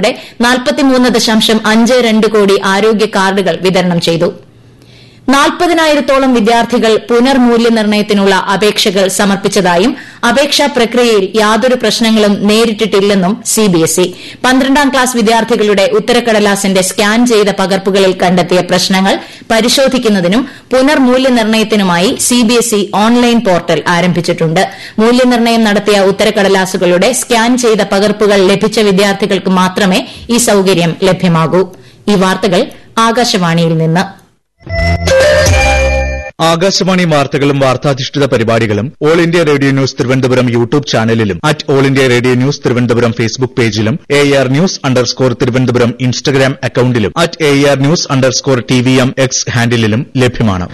നാൽപ്പത്തിമൂന്ന് ദശാംശം അഞ്ച് രണ്ട് കോടി ആരോഗ്യ കാർഡുകൾ വിതരണം ചെയ്തു നാൽപ്പതിനായിരത്തോളം വിദ്യാർത്ഥികൾ പുനർമൂല്യനിർണ്ണയത്തിനുള്ള അപേക്ഷകൾ സമർപ്പിച്ചതായും അപേക്ഷാ പ്രക്രിയയിൽ യാതൊരു പ്രശ്നങ്ങളും നേരിട്ടിട്ടില്ലെന്നും സിബിഎസ്ഇ പന്ത്രണ്ടാം ക്ലാസ് വിദ്യാർത്ഥികളുടെ ഉത്തരക്കടലാസിന്റെ സ്കാൻ ചെയ്ത പകർപ്പുകളിൽ കണ്ടെത്തിയ പ്രശ്നങ്ങൾ പരിശോധിക്കുന്നതിനും പുനർമൂല്യനിർണ്ണയത്തിനുമായി സിബിഎസ്ഇ ഓൺലൈൻ പോർട്ടൽ ആരംഭിച്ചിട്ടുണ്ട് മൂല്യനിർണ്ണയം നടത്തിയ ഉത്തരക്കടലാസുകളുടെ സ്കാൻ ചെയ്ത പകർപ്പുകൾ ലഭിച്ച വിദ്യാർത്ഥികൾക്ക് മാത്രമേ ഈ സൌകര്യം ലഭ്യമാകൂ ഈ വാർത്തകൾ ആകാശവാണിയിൽ നിന്ന് ആകാശവാണി വാർത്തകളും വാർത്താധിഷ്ഠിത പരിപാടികളും all India radio news Thiruvananthapuram YouTube ചാനലിലും at all India radio news Thiruvananthapuram Facebook പേജിലും A R news underscore Thiruvananthapuram Instagram അക്കൌണ്ടിലും at A R news underscore T V M X ഹാൻഡിലും ലഭ്യമാണ്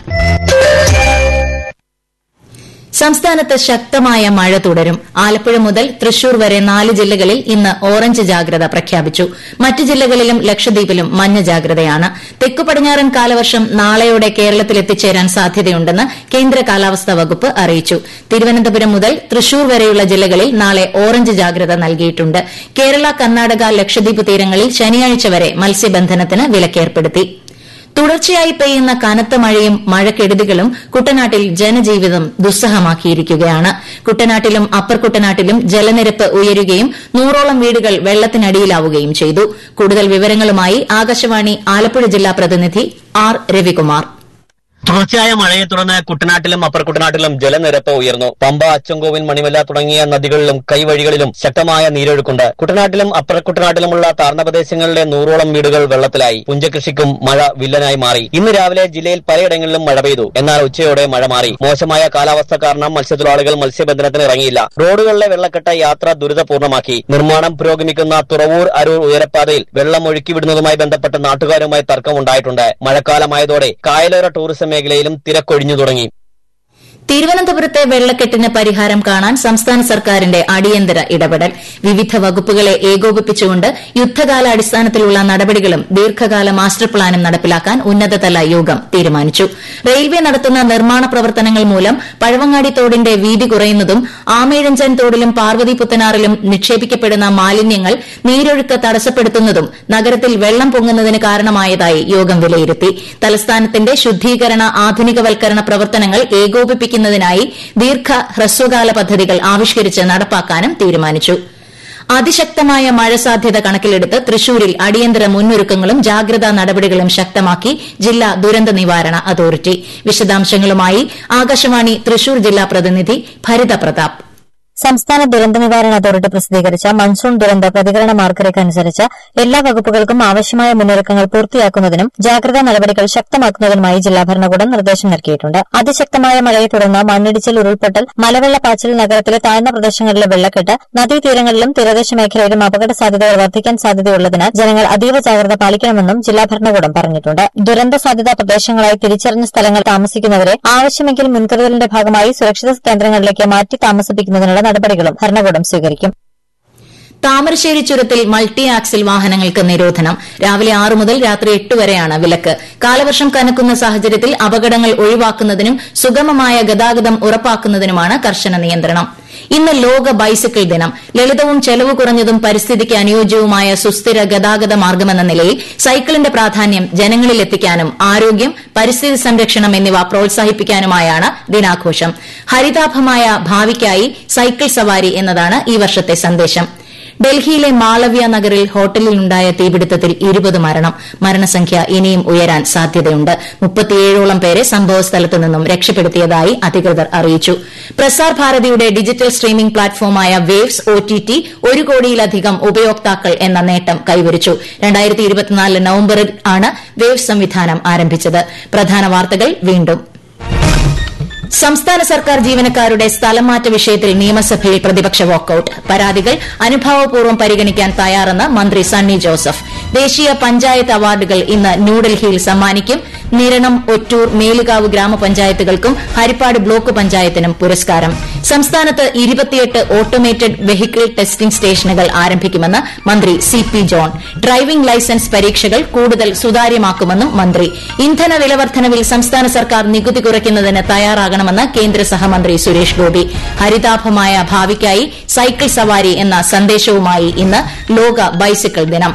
സംസ്ഥാനത്ത് ശക്തമായ മഴ തുടരും ആലപ്പുഴ മുതൽ തൃശൂർ വരെ നാല് ജില്ലകളിൽ ഇന്ന് ഓറഞ്ച് ജാഗ്രത പ്രഖ്യാപിച്ചു മറ്റ് ജില്ലകളിലും ലക്ഷദ്വീപിലും മഞ്ഞ ജാഗ്രതയാണ് തെക്കു പടിഞ്ഞാറൻ കാലവർഷം നാളെയോടെ കേരളത്തിൽ എത്തിച്ചേരാൻ സാധ്യതയുണ്ടെന്ന് കേന്ദ്ര കാലാവസ്ഥാ വകുപ്പ് അറിയിച്ചു തിരുവനന്തപുരം മുതൽ തൃശൂർ വരെയുള്ള ജില്ലകളിൽ നാളെ ഓറഞ്ച് ജാഗ്രത നൽകിയിട്ടുണ്ട് കേരള കർണാടക ലക്ഷദ്വീപ് തീരങ്ങളിൽ ശനിയാഴ്ച വരെ മത്സ്യബന്ധനത്തിന് വിലക്കേർപ്പെടുത്തി തുടർച്ചയായി പെയ്യുന്ന കനത്ത മഴയും മഴക്കെടുതികളും കുട്ടനാട്ടിൽ ജനജീവിതം ദുസ്സഹമാക്കിയിരിക്കുകയാണ് കുട്ടനാട്ടിലും അപ്പർ കുട്ടനാട്ടിലും ജലനിരപ്പ് ഉയരുകയും നൂറോളം വീടുകൾ വെള്ളത്തിനടിയിലാവുകയും ചെയ്തു കൂടുതൽ വിവരങ്ങളുമായി ആകാശവാണി ആലപ്പുഴ ജില്ലാ പ്രതിനിധി ആർ രവികുമാർ തുടർച്ചയായ മഴയെ തുടർന്ന് കുട്ടനാട്ടിലും അപ്പർ കുട്ടനാട്ടിലും ജലനിരപ്പ് ഉയർന്നു പമ്പ അച്ചൻകോവിൽ മണിമല തുടങ്ങിയ നദികളിലും കൈവഴികളിലും ശക്തമായ നീരൊഴുക്കുണ്ട് കുട്ടനാട്ടിലും അപ്പർ കുട്ടനാട്ടിലുമുള്ള താഴ്ന്ന പ്രദേശങ്ങളിലെ നൂറോളം വീടുകൾ വെള്ളത്തിലായി പുഞ്ചകൃഷിക്കും മഴ വില്ലനായി മാറി ഇന്ന് രാവിലെ ജില്ലയിൽ പലയിടങ്ങളിലും മഴ പെയ്തു എന്നാൽ ഉച്ചയോടെ മഴ മാറി മോശമായ കാലാവസ്ഥ കാരണം മത്സ്യത്തൊഴിലാളികൾ മത്സ്യബന്ധനത്തിന് ഇറങ്ങിയില്ല റോഡുകളിലെ വെള്ളക്കെട്ട് യാത്ര ദുരിതപൂർണ്ണമാക്കി നിർമ്മാണം പുരോഗമിക്കുന്ന തുറവൂർ അരൂർ ഉയരപ്പാതയിൽ വെള്ളം ഒഴുക്കിവിടുന്നതുമായി ബന്ധപ്പെട്ട് നാട്ടുകാരുമായി തർക്കമുണ്ടായിട്ടുണ്ട് മഴക്കാലമായതോടെ കായലോര ടൂറിസം മേഖലയിലും തിരക്കൊഴിഞ്ഞു തുടങ്ങി തിരുവനന്തപുരത്തെ വെള്ളക്കെട്ടിന് പരിഹാരം കാണാൻ സംസ്ഥാന സർക്കാരിന്റെ അടിയന്തര ഇടപെടൽ വിവിധ വകുപ്പുകളെ ഏകോപിപ്പിച്ചുകൊണ്ട് യുദ്ധകാലാടിസ്ഥാനത്തിലുള്ള നടപടികളും ദീർഘകാല മാസ്റ്റർ പ്ലാനും നടപ്പിലാക്കാൻ ഉന്നതതല യോഗം തീരുമാനിച്ചു റെയിൽവേ നടത്തുന്ന നിർമ്മാണ പ്രവർത്തനങ്ങൾ മൂലം പഴവങ്ങാടി തോടിന്റെ വീതി കുറയുന്നതും ആമേഴഞ്ചൻ തോടിലും പാർവതി പുത്തനാറിലും നിക്ഷേപിക്കപ്പെടുന്ന മാലിന്യങ്ങൾ നീരൊഴുക്ക് തടസ്സപ്പെടുത്തുന്നതും നഗരത്തിൽ വെള്ളം പൊങ്ങുന്നതിന് കാരണമായതായി യോഗം വിലയിരുത്തി തലസ്ഥാനത്തിന്റെ ശുദ്ധീകരണ ആധുനികവൽക്കരണ പ്രവർത്തനങ്ങൾ ഏകോപിപ്പിക്കുന്നതിനായി ദീർഘ ഹ്രസ്വകാല പദ്ധതികൾ ആവിഷ്കരിച്ച് നടപ്പാക്കാനും തീരുമാനിച്ചു അതിശക്തമായ മഴ സാധ്യത കണക്കിലെടുത്ത് തൃശൂരിൽ അടിയന്തര മുന്നൊരുക്കങ്ങളും ജാഗ്രതാ നടപടികളും ശക്തമാക്കി ജില്ലാ ദുരന്ത നിവാരണ അതോറിറ്റി വിശദാംശങ്ങളുമായി ആകാശവാണി തൃശൂർ ജില്ലാ പ്രതിനിധി ഭരിത പ്രതാപ് സംസ്ഥാന ദുരന്ത നിവാരണ അതോറിറ്റി പ്രസിദ്ധീകരിച്ച മൺസൂൺ ദുരന്ത പ്രതികരണ മാർഗരേഖ അനുസരിച്ച് എല്ലാ വകുപ്പുകൾക്കും ആവശ്യമായ മുന്നൊരുക്കങ്ങൾ പൂർത്തിയാക്കുന്നതിനും ജാഗ്രതാ നടപടികൾ ശക്തമാക്കുന്നതിനുമായി ജില്ലാ ഭരണകൂടം നിർദ്ദേശം നൽകിയിട്ടുണ്ട് അതിശക്തമായ മഴയെ തുടർന്ന് മണ്ണിടിച്ചിൽ ഉരുൾപൊട്ടൽ മലവെള്ളപ്പാച്ചിൽ നഗരത്തിലെ താഴ്ന്ന പ്രദേശങ്ങളിലെ വെള്ളക്കെട്ട് നദീതീരങ്ങളിലും തീരദേശ മേഖലയിലും അപകട സാധ്യതകൾ വർദ്ധിക്കാൻ സാധ്യതയുള്ളതിനാൽ ജനങ്ങൾ അതീവ ജാഗ്രത പാലിക്കണമെന്നും ജില്ലാ ഭരണകൂടം പറഞ്ഞിട്ടുണ്ട് ദുരന്ത സാധ്യതാ പ്രദേശങ്ങളായി തിരിച്ചറിഞ്ഞ സ്ഥലങ്ങൾ താമസിക്കുന്നവരെ ആവശ്യമെങ്കിൽ മുൻകരുതലിന്റെ ഭാഗമായി സുരക്ഷിത കേന്ദ്രങ്ങളിലേക്ക് മാറ്റി താമസിപ്പിക്കുന്നതിനുള്ള നടപടികളും ഭരണകൂടം സ്വീകരിക്കും താമരശ്ശേരി ചുരത്തിൽ മൾട്ടി ആക്സിൽ വാഹനങ്ങൾക്ക് നിരോധനം രാവിലെ ആറ് മുതൽ രാത്രി എട്ട് വരെയാണ് വിലക്ക് കാലവർഷം കനക്കുന്ന സാഹചര്യത്തിൽ അപകടങ്ങൾ ഒഴിവാക്കുന്നതിനും സുഗമമായ ഗതാഗതം ഉറപ്പാക്കുന്നതിനുമാണ് കർശന നിയന്ത്രണം ഇന്ന് ലോക ബൈസിക്കിൾ ദിനം ലളിതവും ചെലവ് കുറഞ്ഞതും പരിസ്ഥിതിക്ക് അനുയോജ്യവുമായ സുസ്ഥിര ഗതാഗത മാർഗ്ഗമെന്ന നിലയിൽ സൈക്കിളിന്റെ പ്രാധാന്യം ജനങ്ങളിൽ എത്തിക്കാനും ആരോഗ്യം പരിസ്ഥിതി സംരക്ഷണം എന്നിവ പ്രോത്സാഹിപ്പിക്കാനുമായാണ് ദിനാഘോഷം ഹരിതാഭമായ ഭാവിക്കായി സൈക്കിൾ സവാരി എന്നതാണ് ഈ വർഷത്തെ സന്ദേശം ഡൽഹിയിലെ മാളവ്യ നഗറിൽ ഹോട്ടലിലുണ്ടായ തീപിടുത്തത്തിൽ ഇരുപത് മരണം മരണസംഖ്യ ഇനിയും ഉയരാൻ സാധ്യതയുണ്ട് മുപ്പത്തിയേഴോളം പേരെ സംഭവസ്ഥലത്ത് നിന്നും രക്ഷപ്പെടുത്തിയതായി അധികൃതർ അറിയിച്ചു പ്രസാർ ഭാരതിയുടെ ഡിജിറ്റൽ സ്ട്രീമിംഗ് പ്ലാറ്റ്ഫോമായ വേവ്സ് ഒ ടി ടി ഒരു കോടിയിലധികം ഉപയോക്താക്കൾ എന്ന നേട്ടം കൈവരിച്ചു നവംബറിൽ ആണ് വേവ്സ് സംവിധാനം ആരംഭിച്ചത് പ്രധാന വാർത്തകൾ വീണ്ടും സംസ്ഥാന സർക്കാർ ജീവനക്കാരുടെ സ്ഥലംമാറ്റ വിഷയത്തിൽ നിയമസഭയിൽ പ്രതിപക്ഷ വാക്കൌട്ട് പരാതികൾ അനുഭാവപൂർവ്വം പരിഗണിക്കാൻ തയ്യാറെന്ന് മന്ത്രി സണ്ണി ജോസഫ് ദേശീയ പഞ്ചായത്ത് അവാർഡുകൾ ഇന്ന് ന്യൂഡൽഹിയിൽ സമ്മാനിക്കും നിരണം ഒറ്റൂർ മേലുകാവ് ഗ്രാമപഞ്ചായത്തുകൾക്കും ഹരിപ്പാട് ബ്ലോക്ക് പഞ്ചായത്തിനും പുരസ്കാരം സംസ്ഥാനത്ത് ഇരുപത്തിയെട്ട് ഓട്ടോമേറ്റഡ് വെഹിക്കിൾ ടെസ്റ്റിംഗ് സ്റ്റേഷനുകൾ ആരംഭിക്കുമെന്ന് മന്ത്രി C P John driving licence പരീക്ഷകൾ കൂടുതൽ സുതാര്യമാക്കുമെന്നും മന്ത്രി ഇന്ധന വിലവർദ്ധനവിൽ സംസ്ഥാന സർക്കാർ നികുതി കുറയ്ക്കുന്നതിന് തയ്യാറാകണമെന്ന് കേന്ദ്ര സഹമന്ത്രി സുരേഷ് ഗോപി ഹരിതാഭമായ ഭാവിക്കായി സൈക്കിൾ സവാരി എന്ന സന്ദേശവുമായി ഇന്ന് ലോക ബൈസിക്കിൾ ദിനം